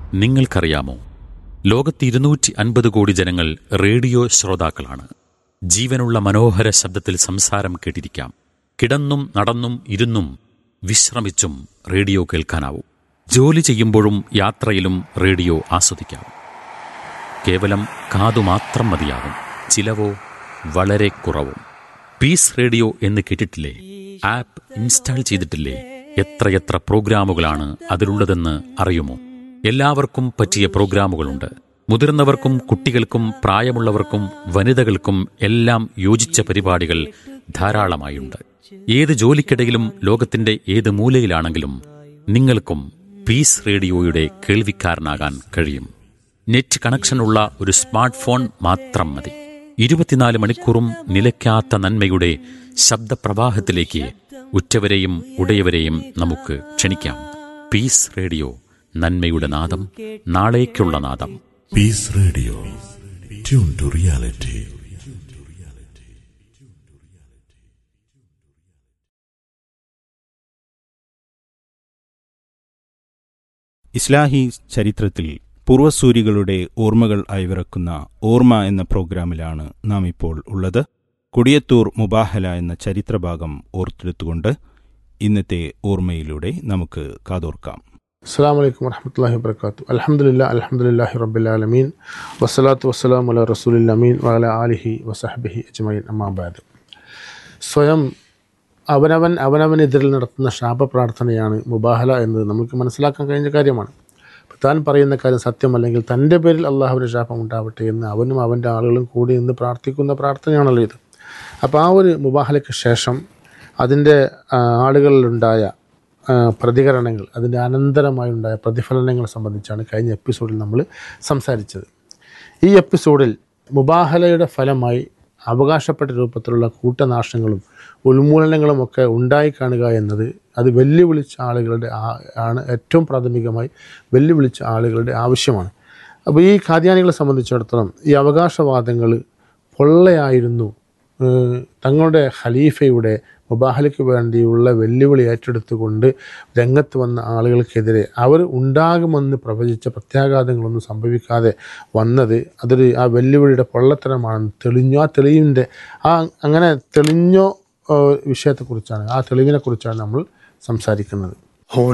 നിങ്ങൾക്കറിയാമോ ലോകത്ത് ഇരുന്നൂറ്റി അൻപത് കോടി ജനങ്ങൾ റേഡിയോ ശ്രോതാക്കളാണ് ജീവനുള്ള മനോഹര ശബ്ദത്തിൽ സംസാരം കേട്ടിരിക്കാം കിടന്നും നടന്നും ഇരുന്നും വിശ്രമിച്ചും റേഡിയോ കേൾക്കാനാവും ജോലി ചെയ്യുമ്പോഴും യാത്രയിലും റേഡിയോ ആസ്വദിക്കാം കേവലം കാതു മാത്രം മതിയാകും ചിലവോ വളരെ കുറവും പീസ് റേഡിയോ എന്ന് കേട്ടിട്ടില്ലേ ആപ്പ് ഇൻസ്റ്റാൾ ചെയ്തിട്ടില്ലേ എത്രയെത്ര പ്രോഗ്രാമുകളാണ് അതിലുള്ളതെന്ന് അറിയുമോ എല്ലാവർക്കും പറ്റിയ പ്രോഗ്രാമുകളുണ്ട് മുതിർന്നവർക്കും കുട്ടികൾക്കും പ്രായമുള്ളവർക്കും വനിതകൾക്കും എല്ലാം യോജിച്ച പരിപാടികൾ ധാരാളമായുണ്ട് ഏത് ജോലിക്കിടയിലും ലോകത്തിന്റെ ഏത് മൂലയിലാണെങ്കിലും നിങ്ങൾക്കും പീസ് റേഡിയോയുടെ കേൾവിക്കാരനാകാൻ കഴിയും നെറ്റ് കണക്ഷനുള്ള ഒരു സ്മാർട്ട് ഫോൺ മാത്രം മതി ഇരുപത്തിനാല് മണിക്കൂറും നിലയ്ക്കാത്ത നന്മയുടെ ശബ്ദപ്രവാഹത്തിലേക്ക് ഉറ്റവരെയും ഉടയവരെയും നമുക്ക് ക്ഷണിക്കാം പീസ് റേഡിയോ നന്മയുടെ നാദം നാളേക്കുള്ള നാദം Peace Radio. Tune to reality. ഇസ്ലാഹി ചരിത്രത്തിൽ പൂർവ്വസൂരികളുടെ ഓർമ്മകൾ അയവിറക്കുന്ന ഓർമ്മ എന്ന പ്രോഗ്രാമിലാണ് നാം ഇപ്പോൾ ഉള്ളത് കൊടിയത്തൂർ മുബാഹല എന്ന ചരിത്രഭാഗം ഓർത്തെടുത്തുകൊണ്ട് ഇന്നത്തെ ഓർമ്മയിലൂടെ നമുക്ക് കാതോർക്കാം അസ്സാം വലൈക്കും വർഹമത്തല്ലാഹി വാബർക്കാത്തു അലഹമുല്ല അലഹമുല്ലാഹി റബ്ബുലാലമീൻ വസ്സലാത്തു വസ്സലാം അല റസൂലിൽ അമീൻ വഅല ആലിഹി വസഹബിഹി അജ്മൈൻ അമ്മാബാദ് സ്വയം അവനവൻ അവനവനെതിരിൽ നടത്തുന്ന ശാപ പ്രാർത്ഥനയാണ് മുബാഹല എന്നത് നമുക്ക് മനസ്സിലാക്കാൻ കഴിഞ്ഞ കാര്യമാണ് അപ്പോൾ താൻ പറയുന്ന കാര്യം സത്യമല്ലെങ്കിൽ തൻ്റെ പേരിൽ അള്ളാഹുവിന് ശാപം ഉണ്ടാവട്ടെ എന്ന് അവനും അവൻ്റെ ആളുകളും കൂടി നിന്ന് പ്രാർത്ഥിക്കുന്ന പ്രാർത്ഥനയാണല്ലോ ഇത് അപ്പോൾ ആ ഒരു മുബാഹലയ്ക്ക് ശേഷം അതിൻ്റെ ആ, ആളുകളിലുണ്ടായ ആ, പ്രതികരണങ്ങൾ അതിൻ്റെ അനന്തരമായി ഉണ്ടായ പ്രതിഫലനങ്ങൾ സംബന്ധിച്ചാണ് കഴിഞ്ഞ എപ്പിസോഡിൽ നമ്മൾ സംസാരിച്ചത് ഈ എപ്പിസോഡിൽ മുബാഹലയുടെ ഫലമായി അവകാശപ്പെട്ട രൂപത്തിലുള്ള കൂട്ടനാശങ്ങളും ഉന്മൂലനങ്ങളും ഒക്കെ ഉണ്ടായി കാണുക എന്നത് അത് വെല്ലുവിളിച്ച ആളുകളുടെ ആ- ആണ് ഏറ്റവും പ്രാഥമികമായി വെല്ലുവിളിച്ച ആളുകളുടെ ആവശ്യമാണ് അപ്പോൾ ഈ ഖാദ്യാനികളെ സംബന്ധിച്ചിടത്തോളം ഈ അവകാശവാദങ്ങൾ പൊള്ളയായിരുന്നു ഏഹ് തങ്ങളുടെ ഖലീഫയുടെ മുബാഹലയ്ക്ക് വേണ്ടിയുള്ള വെല്ലുവിളി ഏറ്റെടുത്തുകൊണ്ട് രംഗത്ത് വന്ന ആളുകൾക്കെതിരെ അവർ ഉണ്ടാകുമെന്ന് പ്രവചിച്ച പ്രത്യാഘാതങ്ങളൊന്നും സംഭവിക്കാതെ വന്നത് അതൊരു ആ വെല്ലുവിളിയുടെ പൊള്ളത്തരമാണെന്ന് തെളിഞ്ഞു ആ തെളിവിൻ്റെ ആ അങ്ങനെ തെളിഞ്ഞോ ഏഹ് വിഷയത്തെക്കുറിച്ചാണ് ആ തെളിവിനെക്കുറിച്ചാണ് നമ്മൾ സംസാരിക്കുന്നത്